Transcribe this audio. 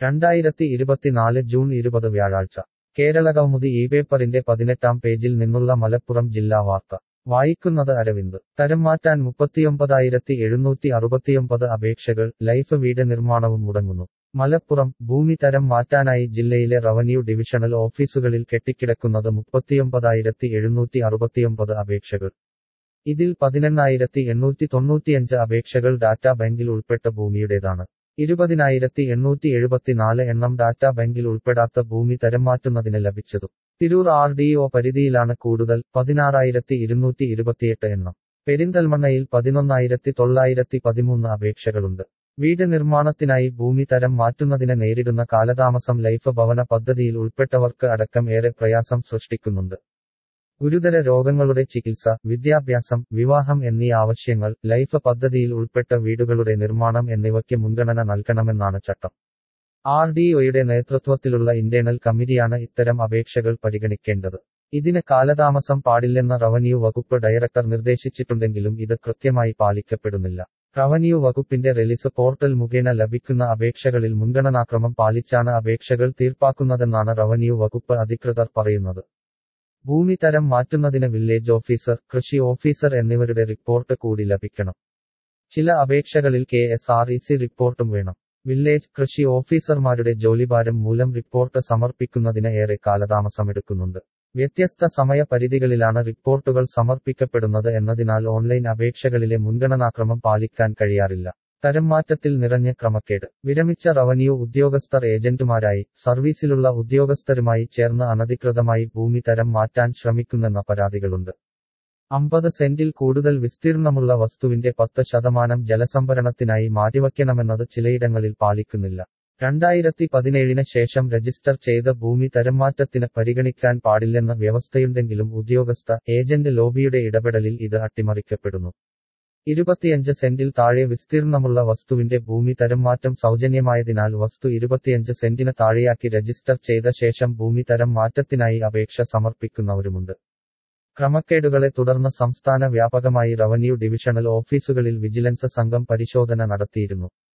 രണ്ടായിരത്തി ഇരുപത്തിനാല് ജൂൺ ഇരുപത് വ്യാഴാഴ്ച കേരളകൗമുദി ഈ പേപ്പറിന്റെ പതിനെട്ടാം പേജിൽ നിന്നുള്ള മലപ്പുറം ജില്ലാ വാർത്ത വായിക്കുന്നത് അരവിന്ദ് തരം മാറ്റാൻ മുപ്പത്തിയൊമ്പതായിരത്തി എഴുന്നൂറ്റി അറുപത്തിയൊമ്പത് അപേക്ഷകൾ ലൈഫ് വീട് നിർമ്മാണവും മുടങ്ങുന്നു മലപ്പുറം ഭൂമി തരം മാറ്റാനായി ജില്ലയിലെ റവന്യൂ ഡിവിഷണൽ ഓഫീസുകളിൽ കെട്ടിക്കിടക്കുന്നത് മുപ്പത്തിയൊമ്പതായിരത്തി എഴുന്നൂറ്റി അറുപത്തിയൊമ്പത് അപേക്ഷകൾ ഇതിൽ പതിനെണ്ണായിരത്തി എണ്ണൂറ്റി തൊണ്ണൂറ്റിയഞ്ച് അപേക്ഷകൾ ഡാറ്റാ ബാങ്കിൽ ഉൾപ്പെട്ട ഭൂമിയുടേതാണ് ഇരുപതിനായിരത്തി എണ്ണൂറ്റി എഴുപത്തിനാല് എണ്ണം ഡാറ്റാ ബാങ്കിൽ ഉൾപ്പെടാത്ത ഭൂമി തരം മാറ്റുന്നതിന് ലഭിച്ചതു തിരൂർ ആർ ഡി ഒ പരിധിയിലാണ് കൂടുതൽ പതിനാറായിരത്തി ഇരുന്നൂറ്റി ഇരുപത്തിയെട്ട് എണ്ണം പെരിന്തൽമണ്ണയിൽ പതിനൊന്നായിരത്തി തൊള്ളായിരത്തി പതിമൂന്ന് അപേക്ഷകളുണ്ട് വീട് നിർമ്മാണത്തിനായി ഭൂമി തരം മാറ്റുന്നതിന് നേരിടുന്ന കാലതാമസം ലൈഫ് ഭവന പദ്ധതിയിൽ ഉൾപ്പെട്ടവർക്ക് അടക്കം ഏറെ പ്രയാസം സൃഷ്ടിക്കുന്നുണ്ട് ഗുരുതര രോഗങ്ങളുടെ ചികിത്സ വിദ്യാഭ്യാസം വിവാഹം എന്നീ ആവശ്യങ്ങൾ ലൈഫ് പദ്ധതിയിൽ ഉൾപ്പെട്ട വീടുകളുടെ നിർമ്മാണം എന്നിവയ്ക്ക് മുൻഗണന നൽകണമെന്നാണ് ചട്ടം ആർ ഡി ഒയുടെ നേതൃത്വത്തിലുള്ള ഇന്റേണൽ കമ്മിറ്റിയാണ് ഇത്തരം അപേക്ഷകൾ പരിഗണിക്കേണ്ടത് ഇതിന് കാലതാമസം പാടില്ലെന്ന റവന്യൂ വകുപ്പ് ഡയറക്ടർ നിർദ്ദേശിച്ചിട്ടുണ്ടെങ്കിലും ഇത് കൃത്യമായി പാലിക്കപ്പെടുന്നില്ല റവന്യൂ വകുപ്പിന്റെ റിലീസ് പോർട്ടൽ മുഖേന ലഭിക്കുന്ന അപേക്ഷകളിൽ മുൻഗണനാക്രമം പാലിച്ചാണ് അപേക്ഷകൾ തീർപ്പാക്കുന്നതെന്നാണ് റവന്യൂ വകുപ്പ് അധികൃതർ പറയുന്നത് ഭൂമി തരം മാറ്റുന്നതിന് വില്ലേജ് ഓഫീസർ കൃഷി ഓഫീസർ എന്നിവരുടെ റിപ്പോർട്ട് കൂടി ലഭിക്കണം ചില അപേക്ഷകളിൽ K S R E C റിപ്പോർട്ടും വേണം വില്ലേജ് കൃഷി ഓഫീസർമാരുടെ ജോലിഭാരം മൂലം റിപ്പോർട്ട് സമർപ്പിക്കുന്നതിന് ഏറെ കാലതാമസമെടുക്കുന്നുണ്ട് വ്യത്യസ്ത സമയപരിധികളിലാണ് റിപ്പോർട്ടുകൾ സമർപ്പിക്കപ്പെടുന്നത് എന്നതിനാൽ ഓൺലൈൻ അപേക്ഷകളിലെ മുൻഗണനാക്രമം പാലിക്കാൻ കഴിയാറില്ല തരംമാറ്റത്തിൽ നിറഞ്ഞ ക്രമക്കേട് വിരമിച്ച റവന്യൂ ഉദ്യോഗസ്ഥർ ഏജന്റുമാരായി സർവീസിലുള്ള ഉദ്യോഗസ്ഥരുമായി ചേർന്ന് അനധികൃതമായി ഭൂമി തരം മാറ്റാൻ ശ്രമിക്കുന്നെന്ന പരാതികളുണ്ട് അമ്പത് സെന്റിൽ കൂടുതൽ വിസ്തീർണമുള്ള വസ്തുവിന്റെ പത്ത് ശതമാനം ജലസംഭരണത്തിനായി മാറ്റിവയ്ക്കണമെന്നത് ചിലയിടങ്ങളിൽ പാലിക്കുന്നില്ല രണ്ടായിരത്തി പതിനേഴിന് ശേഷം രജിസ്റ്റർ ചെയ്ത ഭൂമി തരംമാറ്റത്തിന് പരിഗണിക്കാൻ പാടില്ലെന്ന വ്യവസ്ഥയുണ്ടെങ്കിലും ഉദ്യോഗസ്ഥ ഏജന്റ് ലോബിയുടെ ഇടപെടലിൽ ഇത് അട്ടിമറിക്കപ്പെടുന്നു ഇരുപത്തിയഞ്ച് സെന്റിൽ താഴെ വിസ്തീർണമുള്ള വസ്തുവിന്റെ ഭൂമി തരംമാറ്റം സൗജന്യമായതിനാൽ വസ്തു ഇരുപത്തിയഞ്ച് സെന്റിന് താഴെയാക്കി രജിസ്റ്റർ ചെയ്ത ശേഷം ഭൂമി തരം മാറ്റത്തിനായി അപേക്ഷ സമർപ്പിക്കുന്നവരുമുണ്ട് ക്രമക്കേടുകളെ തുടർന്ന് സംസ്ഥാന വ്യാപകമായി റവന്യൂ ഡിവിഷണൽ ഓഫീസുകളിൽ വിജിലൻസ് സംഘം പരിശോധന നടത്തിയിരുന്നു